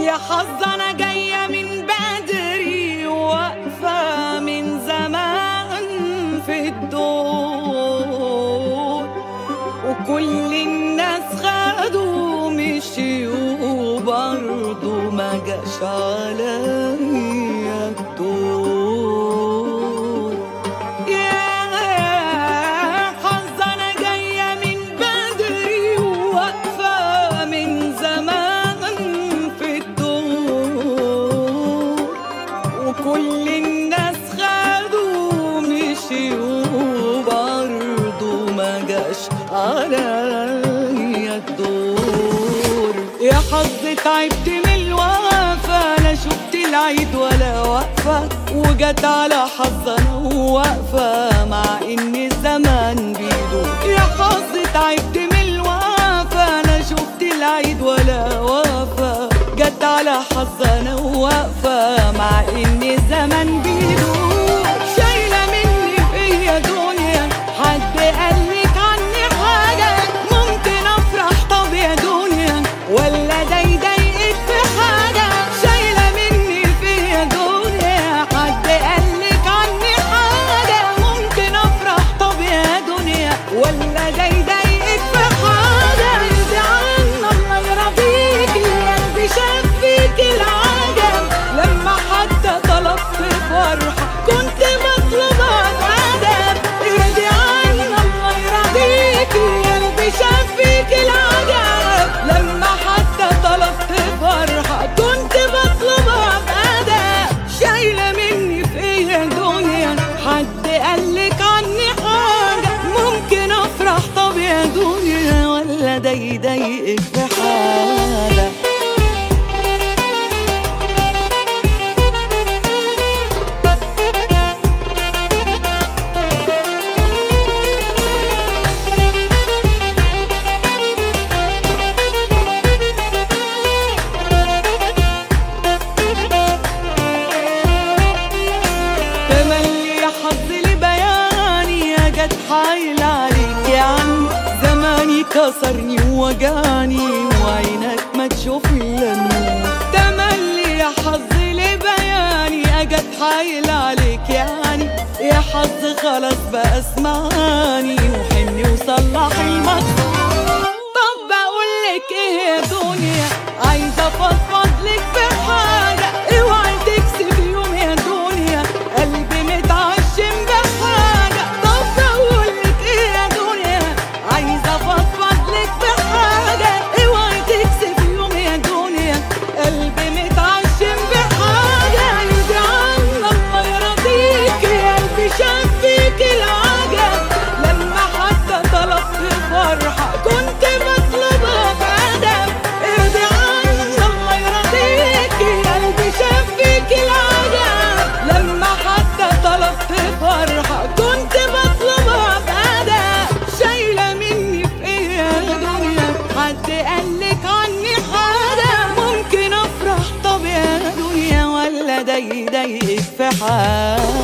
يا حظ انا جاية من بدري واقفة من زمان في الدور وكل الناس خدوا مشيوا برضو ما جاش عليا الدور يا حظ انا جاية من بدري واقفة من زمان في الدور وكل الناس خدوا مشيوا برضو ما جاش عليا الدور يا حظ تعبت من الوقفة لا شفت العيد ولا وقفة وجت على حظ انا واقفة مع ان الزمان بيدور يا حظ تعبت من الوقفة لا شفت العيد ولا وقفة جت على حظ انا واقفة مع ان الزمان بيدور شايلة مني فيا دنيا حد قالك عني حاجة ممكن افرح طب يا دنيا ولا ده يضايقك في حاجة شايلة مني فيا دنيا حد قالك عني حاجة ممكن افرح طب يا دنيا ولا ده يضايقك في حاجة يرضي عنا الله يرضيكي قلبي شاف فيك العجب لما حتى طلبت فرحة كنت مطلوبة بأدب يرضي عنا الله يرضيكي قلبي شاف فيك العجب لما حتى طلبت فرحة كنت بطلبها بأدب شايلة مني فيا دنيا حد قالك عني حاجة ممكن أفرح طب يا دنيا ولا ده يضايقك في حالة تملي يا حظ لبياني يا جت حايل عليك يا عم زماني كسرني ووجعني وعينك ما تشوف الا النور تملي يا حظ لبياني يا جت حايل عليك يعني يا حظ خلاص بقى اسمعني وحني وصلح المخطوط طب بقولك ايه يا دنيا عايزه افضفض لك بحاجه اوعي تكسب يوم يا دنيا قلبي متعشم بحاجه طب بقولك ايه يا دنيا عايزه افضفض لك بحاجه اوعي تكسب يوم يا دنيا قلبي متعشم بحاجه يرضي عنا الله يرضيكي قلبي شاف فيك العجب لما حتى طلبت فرحة كنت بطلبها بأدب ارضي عنا الله يرضيكي قلبي شاف فيك العجب لما حتى طلبت فرحة كنت بطلبها بأدب شايلة مني في ايه يا دنيا حد قالك عني حاجة ممكن افرح طب يا دنيا ولا ده يضايقك في حاجة